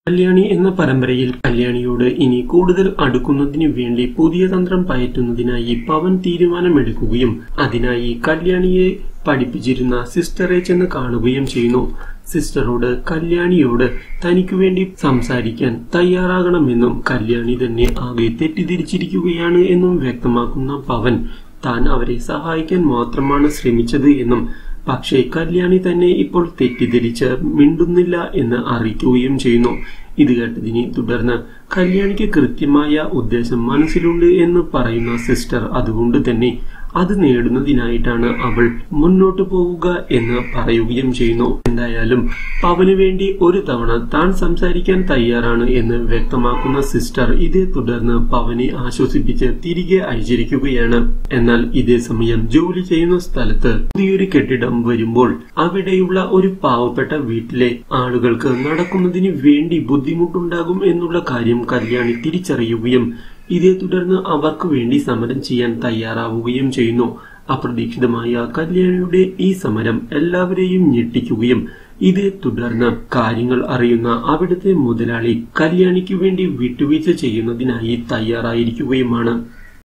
കല്യാണി എന്ന പരമ്പരയിൽ കല്യാണിയോട് ഇനി കൂടുതൽ അടുക്കുന്നതിനു വേണ്ടി പുതിയ തന്ത്രം പയറ്റുന്നതിനായി പവൻ തീരുമാനമെടുക്കുകയും അതിനായി കല്യാണിയെ പഠിപ്പിച്ചിരുന്ന സിസ്റ്ററെ ചെന്ന് കാണുകയും ചെയ്യുന്നു സിസ്റ്ററോട് കല്യാണിയോട് തനിക്കു വേണ്ടി സംസാരിക്കാൻ തയ്യാറാകണമെന്നും കല്യാണി തന്നെ ആകെ തെറ്റിദ്ധരിച്ചിരിക്കുകയാണ് എന്നും വ്യക്തമാക്കുന്ന പവൻ താൻ അവരെ സഹായിക്കാൻ മാത്രമാണ് ശ്രമിച്ചത് എന്നും പക്ഷേ കല്യാണി തന്നെ ഇപ്പോൾ തെറ്റിദ്ധരിച്ച് മിണ്ടുന്നില്ല എന്ന് അറിയിക്കുകയും ചെയ്യുന്നു ഇത് കേട്ടതിനെ തുടർന്ന് കല്യാണിക്ക് കൃത്യമായ ഉദ്ദേശം മനസ്സിലുണ്ട് എന്ന് പറയുന്ന സിസ്റ്റർ അതുകൊണ്ട് തന്നെ അത് നേടുന്നതിനായിട്ടാണ് അവൾ മുന്നോട്ടു പോവുക എന്ന് പറയുകയും ചെയ്യുന്നു എന്തായാലും പവന് വേണ്ടി ഒരു തവണ താൻ സംസാരിക്കാൻ തയ്യാറാണ് എന്ന് വ്യക്തമാക്കുന്ന സിസ്റ്റർ ഇതേ തുടർന്ന് പവനെ ആശ്വസിപ്പിച്ച് തിരികെ അയച്ചിരിക്കുകയാണ് എന്നാൽ ഇതേ സമയം ജോലി ചെയ്യുന്ന സ്ഥലത്ത് പുതിയൊരു കെട്ടിടം വരുമ്പോൾ അവിടെയുള്ള ഒരു പാവപ്പെട്ട വീട്ടിലെ ആളുകൾക്ക് നടക്കുന്നതിന് വേണ്ടി ബുദ്ധിമുട്ടുണ്ടാകും എന്നുള്ള കാര്യം കല്യാണി തിരിച്ചറിയുകയും ഇതേ തുടർന്ന് അവർക്ക് വേണ്ടി സമരം ചെയ്യാൻ തയ്യാറാവുകയും ചെയ്യുന്നു അപ്രതീക്ഷിതമായ കല്യാണിയുടെ ഈ സമരം എല്ലാവരെയും ഞെട്ടിക്കുകയും ഇതേ തുടർന്ന് കാര്യങ്ങൾ അറിയുന്ന അവിടുത്തെ മുതലാളി കല്യാണിക്ക് വേണ്ടി വിട്ടുവീഴ്ച ചെയ്യുന്നതിനായി തയ്യാറായിരിക്കുകയുമാണ്